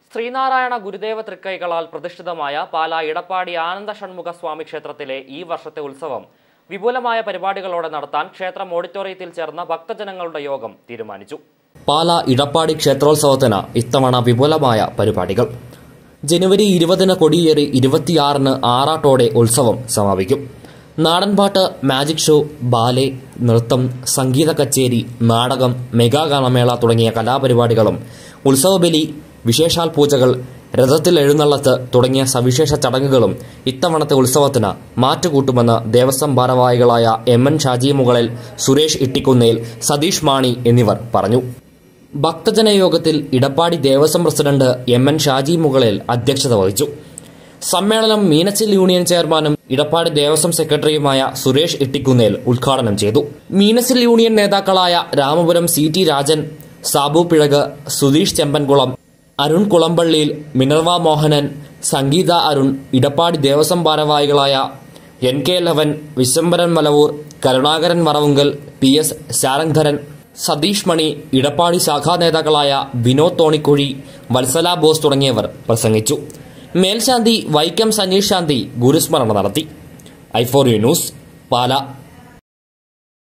ശ്രീനാരായണ ഗുരുദേവ തൃക്കൈകളാൽ പ്രതിഷ്ഠിതമായ പാല ഇടപ്പാടി ആനന്ദ ഷൺമുഖ സ്വാമി ക്ഷേത്രത്തിലെ ഈ വർഷത്തെ ഉത്സവം വിപുലമായ പരിപാടികളോടെ നടത്താൻ ക്ഷേത്രം ഓഡിറ്റോറിയത്തിൽ ചേർന്ന ഭക്തജനങ്ങളുടെ യോഗം തീരുമാനിച്ചു പാല ഇടപ്പാടി ക്ഷേത്രോത്സവത്തിന് ഇത്തവണ വിപുലമായ പരിപാടികൾ ജനുവരി ഇരുപതിന് കൊടിയേറി ഇരുപത്തിയാറിന് ആറാട്ടോടെ ഉത്സവം സമാപിക്കും നാടൻപാട്ട് മാജിക് ഷോ ബാലെ നൃത്തം സംഗീത കച്ചേരി നാടകം മെഗാ ഗാനമേള തുടങ്ങിയ കലാപരിപാടികളും ഉത്സവബലി വിശേഷാൽ പൂജകൾ രഥത്തിൽ എഴുന്നള്ളത്ത് തുടങ്ങിയ സവിശേഷ ചടങ്ങുകളും ഇത്തവണത്തെ ഉത്സവത്തിന് മാറ്റുകൂട്ടുമെന്ന് ദേവസ്വം ഭാരവാഹികളായ എം എൻ ഷാജി മുകളിൽ സുരേഷ് ഇട്ടിക്കുന്നേൽ സതീഷ് മാണി എന്നിവർ പറഞ്ഞു ഭക്തജന യോഗത്തിൽ Edappady Devaswom president M N Shaji മുകളിൽ അധ്യക്ഷത വഹിച്ചു സമ്മേളനം മീനച്ചിൽ യൂണിയൻ ചെയർമാനും ഇടപ്പാടി ദേവസ്വം സെക്രട്ടറിയുമായ സുരേഷ് ഇട്ടിക്കുന്നേൽ ഉദ്ഘാടനം ചെയ്തു മീനച്ചിൽ യൂണിയൻ നേതാക്കളായ രാമപുരം സി ടി രാജൻ സാബു പിഴക് സുധീഷ് ചെമ്പൻകുളം അരുൺ കുളമ്പള്ളിയിൽ മിനർവ മോഹനൻ സംഗീത അരുൺ ഇടപ്പാടി ദേവസ്വം ഭാരവാഹികളായ N K Lavan Vishambharan Malavoor Karunakaran Varavunkal P S Sharangdharan Satheesh Mani Edappady ശാഖാ നേതാക്കളായ വിനോദ് തോണിക്കുഴി വത്സല ബോസ് തുടങ്ങിയവർ പ്രസംഗിച്ചു മേൽശാന്തി വൈക്കം സനീഷ് ശാന്തി ഗുരുസ്മരണ നടത്തി ഐഫോറിയ ന്യൂസ് പാല